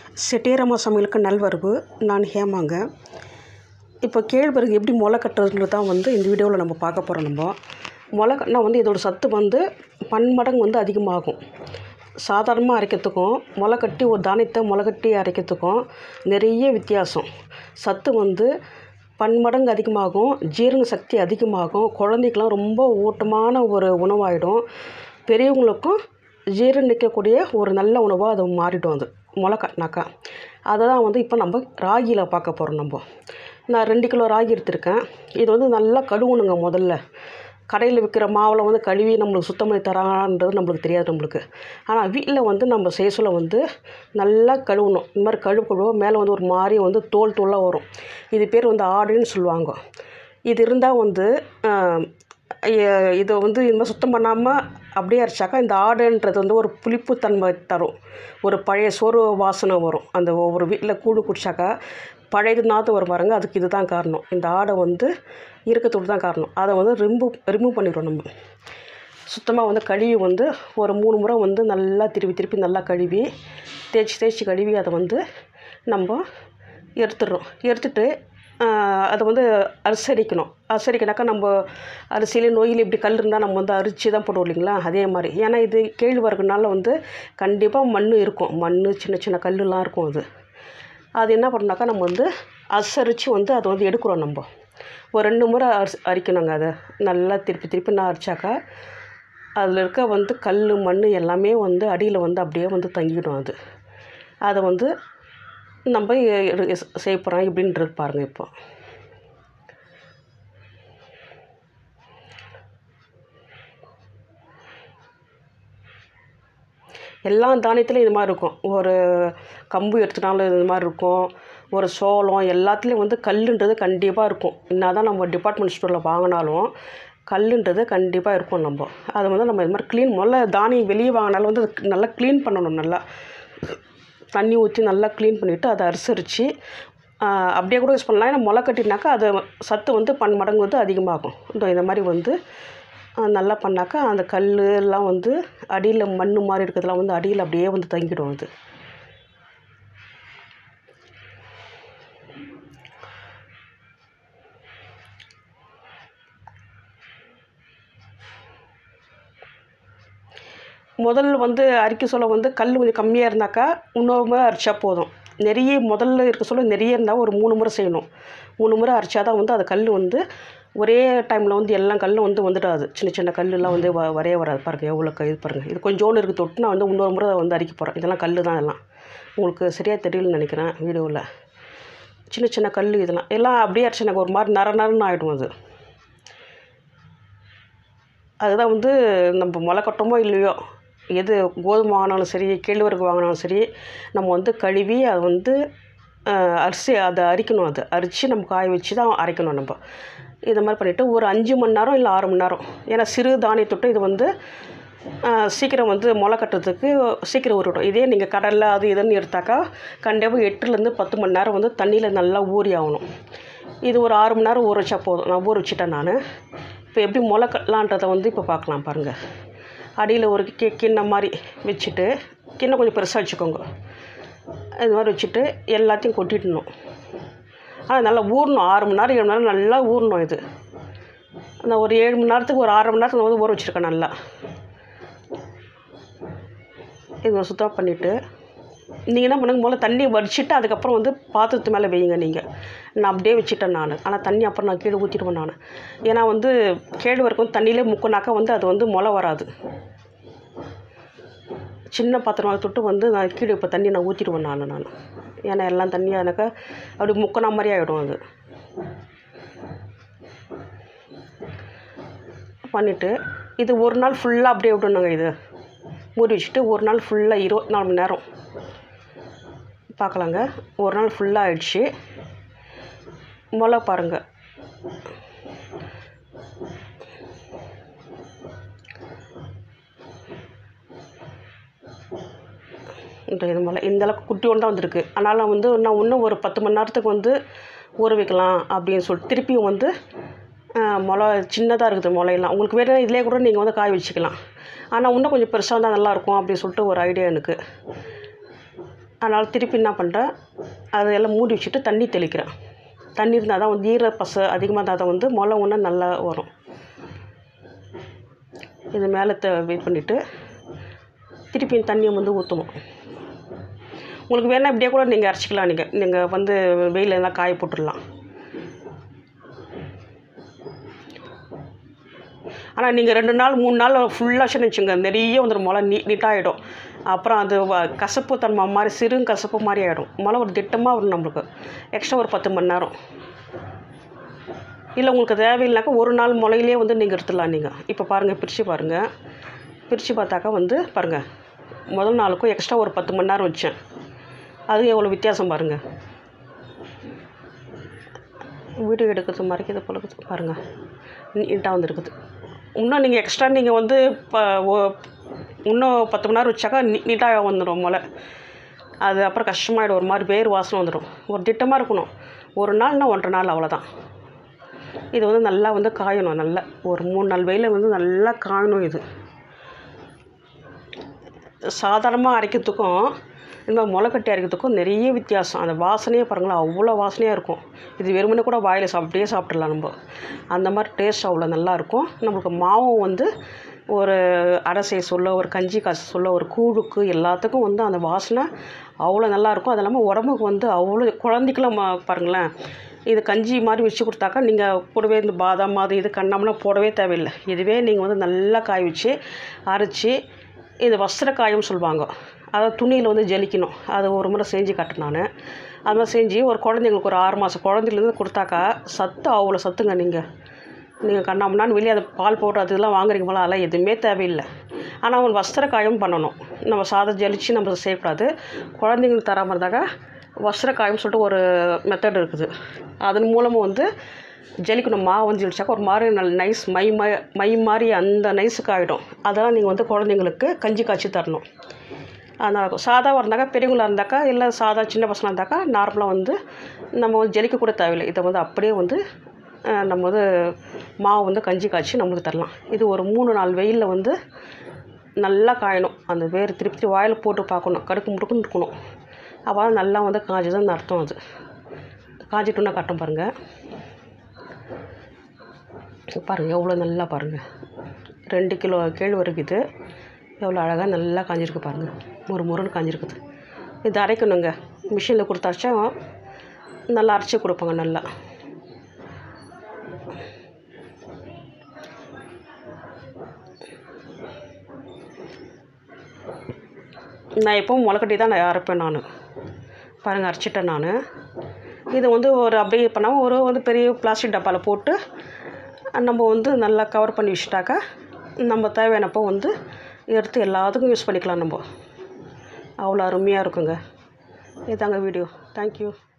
செட்டியாரம்மா சமையலுக்கு நல்வரவு நான் ஹேமாங்க இப்போ கேழ்வரகு எப்படி முளை கட்டுறதுன்றது தான் வந்து இந்த வீடியோவில் நம்ம பார்க்க போகிறோம் நம்ம முளை கட்டினா வந்து இதோட சத்து வந்து பன்மடங்கு வந்து அதிகமாகும் சாதாரணமாக அரைக்கிறதுக்கும் முளை கட்டி ஒரு தானியத்தை முளை கட்டி அரைக்கிறதுக்கும் நிறைய வித்தியாசம் சத்து வந்து பன்மடங்கு அதிகமாகும் ஜீரண சக்தி அதிகமாகும் குழந்தைக்கெலாம் ரொம்ப ஊட்டமான ஒரு உணவாயிடும் பெரியவங்களுக்கும் ஜீரணிக்கக்கூடிய ஒரு நல்ல உணவாக அது மாறிடும் அது முளை கட்டினாக்கா அதை தான் வந்து இப்போ நம்ம ராகியில் பார்க்க போகிறோம் நம்ம நான் ரெண்டு கிலோ ராகி எடுத்திருக்கேன் இது வந்து நல்லா கழுவணுங்க முதல்ல கடையில் விற்கிற மாவில் வந்து கழுவி நம்மளுக்கு சுத்தம் பண்ணி தராங்கன்றது நம்மளுக்கு தெரியாது நம்மளுக்கு ஆனால் வீட்டில் வந்து நம்ம செய்ய சொல்ல வந்து நல்லா கழுவணும் இந்த மாதிரி கழுவு கழுவ மேலே வந்து ஒரு மாதிரி வந்து தோல் தோலாக வரும் இது பேர் வந்து ஆடுன்னு சொல்லுவாங்க இது இருந்தால் வந்து ஆஹ், இ- இதை வந்து இந்த மாதிரி சுத்தம் பண்ணாமல் அப்படியே அரைச்சாக்கா இந்த ஆடுன்றது வந்து ஒரு புளிப்புத்தன்மை தரும் ஒரு பழைய சோறு வாசனை வரும் அந்த ஒவ்வொரு வீட்டில் கூழு குடிச்சாக்கா பழையது நாற்று வரும் பாருங்க அதுக்கு இதுதான் காரணம் இந்த ஆடை வந்து இருக்கத்தோடு தான் காரணம் அதை வந்து ரிமூவ் ரிமூவ் பண்ணிடுறோம் நம்ம சுத்தமாக வந்து கழுவி வந்து ஒரு மூணு முறை வந்து நல்லா திருப்பி திருப்பி நல்லா கழுவி தேய்ச்சி தேய்ச்சி கழுவி அதை வந்து நம்ம எடுத்துடுறோம் எடுத்துட்டு ஆஹ், அதை வந்து அரிசரிக்கணும் அரிசரிக்கனாக்கா நம்ம அரிசியிலே நோயில் இப்படி கல் இருந்தால் நம்ம வந்து அரிச்சு தான் போடுவோம் இல்லைங்களா அதே மாதிரி ஏன்னா இது கேழ்வரகுனால வந்து கண்டிப்பாக மண் இருக்கும் மண் சின்ன சின்ன கல்லுலாம் இருக்கும் அது அது என்ன பண்ணாக்கா நம்ம வந்து அசரித்து வந்து அதை வந்து எடுக்கிறோம் நம்ம ஒரு ரெண்டு முறை அரிசி அரிக்கணுங்க அதை நல்லா திருப்பி திருப்பி நான் அரிச்சாக்கா அதில் இருக்க வந்து கல் மண் எல்லாமே வந்து அடியில் வந்து அப்படியே வந்து தங்கிடும் அது அதை வந்து நம்ம எ- எ- செய்ய போகிறோம் இப்படின்றது பாருங்கள் இப்போ எல்லா தானியத்துலையும் இது மாதிரி இருக்கும் ஒரு கம்பு எடுத்துனாலும் இது மாதிரி இருக்கும் ஒரு சோளம் எல்லாத்துலேயும் வந்து கல்லுன்றது கண்டிப்பாக இருக்கும் என்ன தான் நம்ம டிபார்ட்மெண்ட் ஸ்டோரில் வாங்கினாலும் கல்லுன்றது கண்டிப்பாக இருக்கும் நம்ம அதை வந்து நம்ம இது மாதிரி க்ளீன் முதல்ல தானியம் வெளியே வாங்கினாலும் வந்து அது நல்லா க்ளீன் பண்ணணும் நல்லா தண்ணி ஊற்றி நல்லா க்ளீன் பண்ணிவிட்டு அதை அரிசரித்து அப்படியே கூட யூஸ் பண்ணலாம் ஏன்னா முளை கட்டினாக்கா அது சத்து வந்து பன்மடங்கு வந்து அதிகமாகும் இந்த இந்த மாதிரி வந்து ஆ, நல்லா பண்ணாக்கா அந்த கல் எல்லாம் வந்து அடியில் மண் மாதிரி இருக்கிறதுலாம் வந்து அடியில் அப்படியே வந்து தங்கிடும் அது முதல்ல வந்து அரிக்க சொல்ல வந்து கல் கொஞ்சம் கம்மியாக இருந்தாக்கா இன்னொரு முறை அரிச்சா போதும் நிறைய முதல்ல இருக்க சொல்ல நிறைய இருந்தால் ஒரு மூணு முறை செய்யணும் மூணு முறை அரிச்சா தான் வந்து அது கல் வந்து ஒரே டைமில் வந்து எல்லா கல்லும் வந்து வந்துடாது சின்ன சின்ன கல்லுலாம் வந்து வ வரைய வராது பாருங்கள் எவ்வளோ க இது பாருங்கள் இது கொஞ்சோண்டு இருக்குது தொட்டு நான் வந்து இன்னொரு முறை வந்து அரிக்க போகிறேன் இதெல்லாம் கல் தான் எல்லாம் உங்களுக்கு சரியாக தெரியலன்னு நினைக்கிறேன் வீடியோவில் சின்ன சின்ன கல் இதெல்லாம் எல்லாம் அப்படியே அரிச்சு எனக்கு ஒரு மாதிரி நர நரன்னு ஆகிடும் அது அதுதான் வந்து நம்ம முளை கட்டமோ இல்லையோ எது கோதுமை வாங்கினாலும் சரி கேழ்வரகு வாங்கினாலும் சரி நம்ம வந்து கழுவி அதை வந்து ஆஹ், அரிசி அதை அரிக்கணும் அது அரித்து நம்ம காய வச்சு தான் அரைக்கணும் நம்ம இது மாதிரி பண்ணிவிட்டு ஒரு அஞ்சு மணி நேரம் இல்லை ஆறு மணி நேரம் ஏன்னா சிறு தானியத்தொட்டு இது வந்து ஆஹ், சீக்கிரம் வந்து முளை கட்டுறதுக்கு சீக்கிரம் ஊறிடும் இதே நீங்கள் கடலில் அது இதுன்னு எடுத்தாக்கா கண்டிப்பாக எட்டுலேருந்து பத்து மணி நேரம் வந்து தண்ணியில் நல்லா ஊறி ஆகணும் இது ஒரு ஆறு மணி நேரம் ஊற வச்சா போதும் நான் ஊற வச்சுட்டேன் நான் இப்போ எப்படி முளை கட்டலான்றதை வந்து இப்போ பார்க்கலாம் பாருங்கள் அடியில் ஒரு கி கிண்ணம் மாதிரி வச்சுட்டு கிண்ணம் கொஞ்சம் பெருசாக வச்சுக்கோங்க இது மாதிரி வச்சுட்டு எல்லாத்தையும் கொட்டிடணும் ஆனால் நல்லா ஊறணும் ஆறு மணி நேரம் ஏழு மணி நேரம் நல்லா ஊறணும் இது நான் ஒரு ஏழு மணி நேரத்துக்கு ஒரு ஆறரை மணி நேரத்துக்கு வந்து ஊற வச்சுருக்கேன் நல்லா இது சுத்தம் பண்ணிவிட்டு நீங்கள் என்ன பண்ணுங்க முதல்ல தண்ணியை வடிச்சிட்டு அதுக்கப்புறம் வந்து பாத்திரத்து மேலே வையுங்க நீங்கள் நான் அப்படியே வச்சுட்டேன் நான் ஆனால் தண்ணி அப்புறம் நான் கீழே ஊற்றிடுவேன் நான் ஏன்னா வந்து கேழ்வரகு வந்து தண்ணியிலே முக்குனாக்கா வந்து அது வந்து முளை வராது சின்ன பாத்திரம் தொட்டு வந்து நான் கீழே இப்போ தண்ணி நான் ஊற்றிடுவேன் நான் நான் ஏன்னா எல்லாம் தண்ணியானாக்கா அப்படி முக்கின மாதிரி ஆகிடும் அது பண்ணிவிட்டு இது ஒரு நாள் ஃபுல்லாக அப்படியே விடணுங்க இது மூடி வச்சுட்டு ஒரு நாள் ஃபுல்லாக இருபத்தி நாலு மணி நேரம் பார்க்கலாங்க ஒரு நாள் ஃபுல்லாக ஆயிடுச்சு முளை பாருங்கள் இந்த இது போல் இந்த அளவுக்கு குட்டி ஒன்றா வந்திருக்கு அதனால் வந்து நான் இன்னும் ஒரு பத்து மணி நேரத்துக்கு வந்து ஊற வைக்கலாம் அப்படின்னு சொல்லிட்டு திருப்பியும் வந்து ஆஹ், முளை சின்னதாக இருக்குது முளையெல்லாம் உங்களுக்கு வேணும்னா இதிலே கூட நீங்கள் வந்து காய வச்சுக்கலாம் ஆனால் இன்னும் கொஞ்சம் பெருசாக இருந்தால் நல்லாயிருக்கும் அப்படின்னு சொல்லிட்டு ஒரு ஐடியா எனக்கு அதனால் திருப்பி என்ன பண்ணுறேன் அதை எல்லாம் மூடி வச்சுட்டு தண்ணி தெளிக்கிறேன் தண்ணி இருந்தால் தான் வந்து ஈர பசை அதிகமாக இருந்தால் தான் வந்து முளை ஒன்று நல்லா வரும் இது மேலே த வெயிட் பண்ணிவிட்டு திருப்பி இந்த தண்ணியை வந்து ஊற்றணும் உங்களுக்கு வேணால் இப்படியே கூட நீங்கள் அரைச்சிக்கலாம் நீங்கள் நீங்கள் வந்து வெயில் எல்லாம் காய போட்டுடலாம் ஆனால் நீங்கள் ரெண்டு நாள் மூணு நாள் ஃபுல்லாக வச்சுங்க நிறைய வந்துடும் முளை நீ நீட்டாகிடும் அப்புறம் அது வ- கசப்பு தன்மை மாதிரி சிறு கசப்பு மாதிரி ஆகிடும் முளை ஒரு திட்டமாக வரும் நம்மளுக்கு எக்ஸ்ட்ரா ஒரு பத்து மணி நேரம் இல்லை உங்களுக்கு தேவையில்லைனாக்கா ஒரு நாள் முளையிலே வந்து நீங்கள் எடுத்துடலாம் நீங்கள் இப்போ பாருங்கள் பிரித்து பாருங்கள் பிரித்து பார்த்தாக்கா வந்து பாருங்கள் முதல் நாளுக்கும் எக்ஸ்ட்ரா ஒரு பத்து மணி நேரம் வச்சேன் அது எவ்வளோ வித்தியாசம் பாருங்கள் வீடியோ எடுக்கிறது மறைக்கிறது போல இருக்குது பாருங்கள் நீட்டாக வந்துருக்குது இன்னும் நீங்கள் எக்ஸ்ட்ரா நீங்கள் வந்து இப்போ ஒ- இன்னும் பத்து மணி நேரம் வச்சாக்கா நீ நீட்டாக வந்துடும் முளை அது அப்புறம் கஷ்டமாயிடும் ஒரு மாதிரி வேர் வாசனை வந்துடும் ஒரு திட்டமாக இருக்கணும் ஒரு நாள்னா ஒன்றரை நாள் அவ்வளோதான் இது வந்து நல்லா வந்து காயணும் நல்லா ஒரு மூணு நாள் வெயிலில் வந்து நல்லா காயணும் இது சாதாரணமாக அரைக்கிறதுக்கும் இந்த முளைக்கட்டி அரைக்கிறதுக்கும் நிறைய வித்தியாசம் அந்த வாசனையே பாருங்களேன் அவ்வளோ வாசனையாக இருக்கும் இது வெறுமனே கூட வாயில் சாப்பிட்டே சாப்பிட்றலாம் நம்ம அந்த மாதிரி டேஸ்ட் அவ்வளோ நல்லா இருக்கும் நம்மளுக்கு மாவும் வந்து ஒரு அரைசை சொல்ல ஒரு கஞ்சி காசு சொல்ல ஒரு கூழுக்கு எல்லாத்துக்கும் வந்து அந்த வாசனை அவ்வளோ நல்லா இருக்கும் அது இல்லாமல் உடம்புக்கு வந்து அவ்வளோ குழந்தைக்கெல்லாம் மா- பாருங்களேன் இது கஞ்சி மாதிரி வச்சு கொடுத்தாக்கா நீங்கள் கூடவே இந்த பாதாம் அது இது கண்ணாமலாம் போடவே தேவையில்லை இதுவே நீங்கள் வந்து நல்லா காய வச்சு அரைச்சி இது வஸ்திர காயம் சொல்லுவாங்க அதை துணியில் வந்து ஜலிக்கணும் அது ஒரு முறை செஞ்சு காட்டேன் நான் அது மாதிரி செஞ்சு ஒரு குழந்தைங்களுக்கு ஒரு ஆறு மாதம் குழந்தைலேருந்து கொடுத்தாக்கா சத்து அவ்வளோ சத்துங்க நீங்கள் நீங்கள் கண்ணாமண்ணான்னு வெளியே அது பால் பவுடர் அது இதெல்லாம் வாங்குறீங்களா அதெல்லாம் எதுவுமே தேவையில்லை ஆனால் அவன் வஸ்திர காயம் பண்ணணும் நம்ம சாதம் ஜலிச்சு நம்ம செய்யக்கூடாது குழந்தைங்களுக்கு தராமல் இருந்தாக்கா வஸ்திர காயம் சொல்லிட்டு ஒரு மெத்தட் இருக்குது அதன் மூலமாக வந்து ஜலிக்கணும் மாவு வந்து ஜலிச்சாக்கா ஒரு மாதிரி நல்ல நைஸ் மை மை மை மாதிரி அந்த நைஸுக்கு ஆகிடும் அதெல்லாம் நீங்கள் வந்து குழந்தைங்களுக்கு கஞ்சி காய்ச்சி தரணும் அதனால் இருக்கும் சாதாவாக இருந்தாக்கா பெரியவங்களா இருந்தாக்கா இல்லை சாதா சின்ன பசங்களாக இருந்தாக்கா நார்மலாக வந்து நம்ம வந்து ஜலிக்க கூட தேவையில்லை இதை வந்து அப்படியே வந்து அஹ், நம்ம வந்து மாவு வந்து கஞ்சி காய்ச்சி நம்மளுக்கு தரலாம் இது ஒரு மூணு நாள் வெயிலில் வந்து நல்லா காயணும் அந்த வேர் திருப்பி வாயில் போட்டு பார்க்கணும் கடுக்கு முடுக்குன்னு இருக்கணும் அப்போ நல்லா வந்து காய்ச்சதுன்னு அர்த்தம் அது காய்ச்சிட்டுன்னா கட்டம் பாருங்கள் பாருங்கள் எவ்வளோ நல்லா பாருங்கள் ரெண்டு கிலோ கேழ்வரகு இது எவ்வளோ அழகாக நல்லா காஞ்சிருக்கு பாருங்கள் ஒரு முருன்னு காஞ்சிருக்குது இது அரைக்கணுங்க மிஷினில் கொடுத்தாச்சா நல்லா அரைச்சி கொடுப்பாங்க நல்லா நான் எப்பவும் முளைக்கட்டி தான் நான் அரைப்பேன் நான் பாருங்கள் அரைச்சிட்டேன் நான் இது வந்து ஒரு அப்படியே பண்ணாமல் ஒரு வந்து பெரிய பிளாஸ்டிக் டப்பாவில் போட்டு நம்ம வந்து நல்லா கவர் பண்ணி வச்சுட்டாக்கா நம்ம தேவையானப்போ வந்து எடுத்து எல்லாத்துக்கும் யூஸ் பண்ணிக்கலாம் நம்ம அவ்வளோ அருமையாக இருக்குங்க இதாங்க வீடியோ தேங்க்யூ